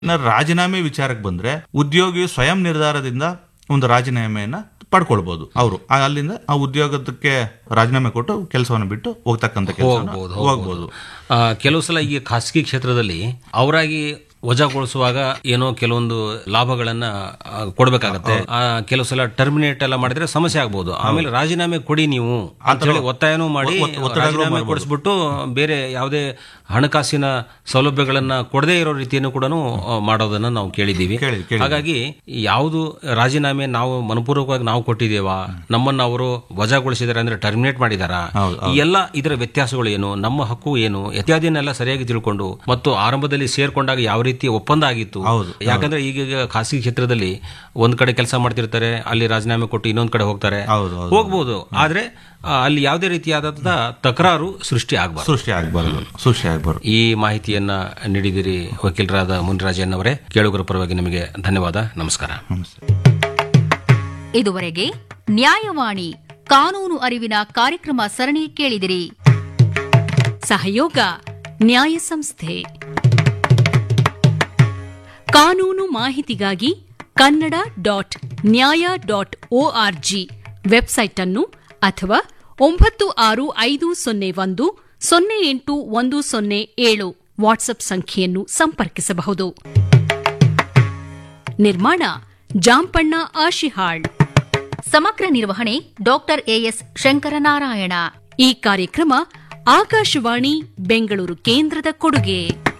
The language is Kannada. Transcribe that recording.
ಇನ್ನ ರಾಜೀನಾಮೆ ವಿಚಾರಕ್ಕೆ ಬಂದ್ರೆ ಉದ್ಯೋಗಿಯು ಸ್ವಯಂ ನಿರ್ಧಾರದಿಂದ ಒಂದು ರಾಜೀನಾಮೆಯನ್ನ ಪಡ್ಕೊಳ್ಬಹುದು ಅವರು ಅಲ್ಲಿಂದ ಆ ಉದ್ಯೋಗಕ್ಕೆ ರಾಜೀನಾಮೆ ಕೊಟ್ಟು ಕೆಲಸವನ್ನು ಬಿಟ್ಟು ಹೋಗ್ತಕ್ಕಂಥ ಕೆಲಸ ಹೋಗ್ಬೋದು, ಹೋಗ್ಬೋದು ಆ, ಕೆಲವು ಸಲ ಈ ಖಾಸಗಿ ಕ್ಷೇತ್ರದಲ್ಲಿ ಅವರಾಗಿ ವಜಾಗೊಳಿಸುವಾಗ ಏನೋ ಕೆಲವೊಂದು ಲಾಭಗಳನ್ನ ಆ, ಕೊಡ್ಬೇಕಾಗತ್ತೆ ಆ, ಕೆಲವು ಸಲ ಟರ್ಮಿನೇಟ್ ಎಲ್ಲ ಮಾಡಿದ್ರೆ ಸಮಸ್ಯೆ ಆಗ್ಬೋದು ಆಮೇಲೆ ರಾಜೀನಾಮೆ ಕೊಡಿ ನೀವು ಅಂತ ಹೇಳಿ ಒತ್ತಾಯನೂ ಮಾಡಿ ರಾಜೀನಾಮೆ ಕೊಡಿಸ್ಬಿಟ್ಟು ಬೇರೆ ಯಾವುದೇ ಹಣಕಾಸಿನ ಸೌಲಭ್ಯಗಳನ್ನ ಕೊಡದೇ ಇರೋ ರೀತಿಯನ್ನು ಕೂಡ ಮಾಡೋದನ್ನ ನಾವು ಕೇಳಿದ್ದೀವಿ ಕೇಳಿ ಕೇಳಿ ಹಾಗಾಗಿ ಯಾವುದು ರಾಜೀನಾಮೆ ನಾವು ಮನಪೂರ್ವಕವಾಗಿ ನಾವು ಕೊಟ್ಟಿದ್ದೇವಾ ನಮ್ಮನ್ನ ಅವರು ವಜಾಗೊಳಿಸಿದ್ದಾರೆ ಅಂದ್ರೆ ಟರ್ಮಿನೇಟ್ ಮಾಡಿದಾರಾ ಹೌದು, ಈ ಎಲ್ಲ ಇದರ ವ್ಯತ್ಯಾಸಗಳು ಏನು ನಮ್ಮ ಹಕ್ಕು ಏನು ಇತ್ಯಾದಿನೆಲ್ಲ ಸರಿಯಾಗಿ ತಿಳ್ಕೊಂಡು ಮತ್ತು ಆರಂಭದಲ್ಲಿ ಸೇರ್ಕೊಂಡಾಗ ಯಾವ ರೀತಿ ಒಪ್ಪಂದ ಆಗಿತ್ತು ಹೌದು, ಯಾಕಂದ್ರೆ ಈಗ ಖಾಸಗಿ ಕ್ಷೇತ್ರದಲ್ಲಿ ಒಂದ್ ಕಡೆ ಕೆಲಸ ಮಾಡ್ತಿರ್ತಾರೆ ಅಲ್ಲಿ ರಾಜೀನಾಮೆ ಕೊಟ್ಟು ಇನ್ನೊಂದ್ ಕಡೆ ಹೋಗ್ತಾರೆ ಹೌದು ಹೌದು ಹೋಗ್ಬೋದು ಆದ್ರೆ ಆ, ಅಲ್ಲಿ ಯಾವುದೇ ರೀತಿಯಾದಂತಹ ತಕರಾರು ಸೃಷ್ಟಿ ಆಗಬಾರ್ದು ಸೃಷ್ಟಿ ಆಗ್ಬಾರ್ದು ಸೃಷ್ಟಿ ಆಗ್ಬಾರ್ದು ಈ ಮಾಹಿತಿಯನ್ನ ನೀಡಿದಿರಿ ವಕೀಲರಾದ ಮುನಿರಾಜನ್ನವರೇ ಕೇಳುಗರ ಪರವಾಗಿ ನಿಮಗೆ ಧನ್ಯವಾದ ನಮಸ್ಕಾರ ನಮಸ್ತೆ ಇದುವರೆಗೆ ನ್ಯಾಯವಾಣಿ ಕಾನೂನು ಅರಿವಿನ ಕಾರ್ಯಕ್ರಮ ಸರಣಿ ಕೇಳಿದಿರಿ ಸಹಯೋಗ ನ್ಯಾಯ ಸಂಸ್ಥೆ ಕಾನೂನು ಮಾಹಿತಿಗಾಗಿ Kannada dot Nyaya dot ORG website ಅನ್ನು ಅಥವಾ ಒಂಬತ್ತು ಆರು ಐದು ಸೊನ್ನೆ ಒಂದು ಸೊನ್ನೆ ಎಂಟು ಒಂದು ಸೊನ್ನೆ ಏಳು ವಾಟ್ಸ್ಆಪ್ ಸಂಖ್ಯೆಯನ್ನು ಸಂಪರ್ಕಿಸಬಹುದು ನಿರ್ಮಾಣ ಜಾಂಪಣ್ಣ ಆಶಿಹಾಳ್ ಸಮಗ್ರ ನಿರ್ವಹಣೆ ಡಾಕ್ಟರ್ ಎಎಸ್ ಶಂಕರನಾರಾಯಣ ಈ ಕಾರ್ಯಕ್ರಮ ಆಕಾಶವಾಣಿ ಬೆಂಗಳೂರು ಕೇಂದ್ರದ ಕೊಡುಗೆ